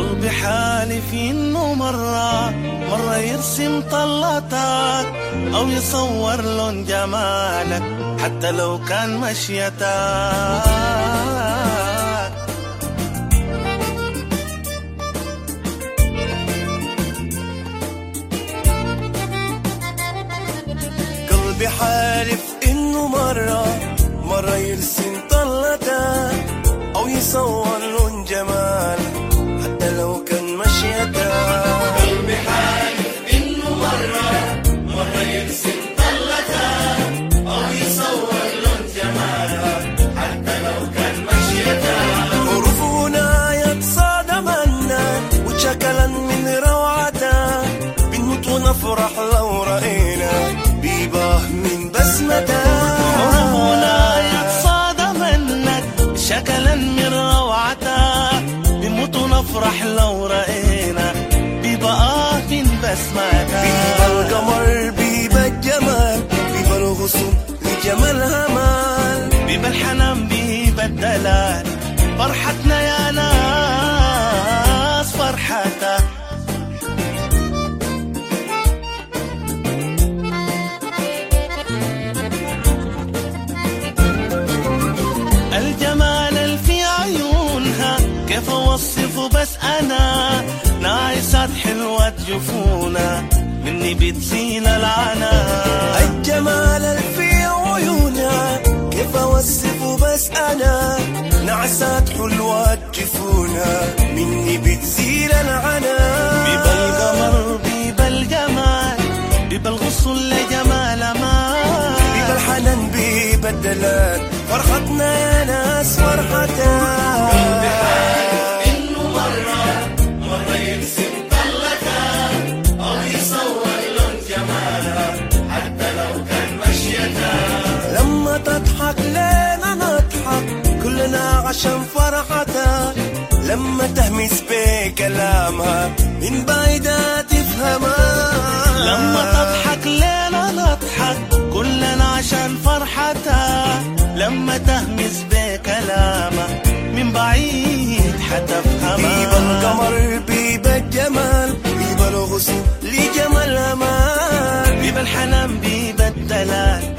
قلبي حالف انه مرة مرة يرسم طلتك او يصور لون جمالك حتى لو كان مشيتك قلبي حالف انه مرة مرة يرسم طلته او يصور لون جمال حتى لو كان مشيته قلبي حالف انه مرة مرة يرسم طلته او يصور لون جمال حتى لو كان مشيته حروفنا يتصادمنا وشكلا من روعته بنموت ونفرح لو رأينا بيباه من بسمته حروفنا يتصادم منك شكلا من روعتك بنموت ونفرح لو رأينا ببقى من بيبا بسمتك القمر بيبا الجمال بيبا الغصون لجمالها مال بيبقى الحنان بيبقى الدلال فرحتنا يا ناس فرحتك الجمال اللي في عيونها كيف اوصفه بس انا ناعسات حلوة جفونها مني بتزين العنا الجمال اللي في عيونها كيف اوصفه بس انا نعسات حلوة جفونها مني بتزيل العنا بيبا القمر بيبا الجمال بيبا الغصن لجمال ما بيبا الحنان بيبا الدلال فرحتنا يا ناس فرحتها لما تضحك لنا نضحك كلنا عشان فرحتها لما تهمس بكلامها من بعيدة تفهمها لما تضحك ليلة نضحك كلنا عشان فرحتها لما تهمس بكلامها من بعيد بيبا حتفهمها القمر بيبا الجمال بيبا الغصن لجمالها مال بيبا الحنان بيبا الدلال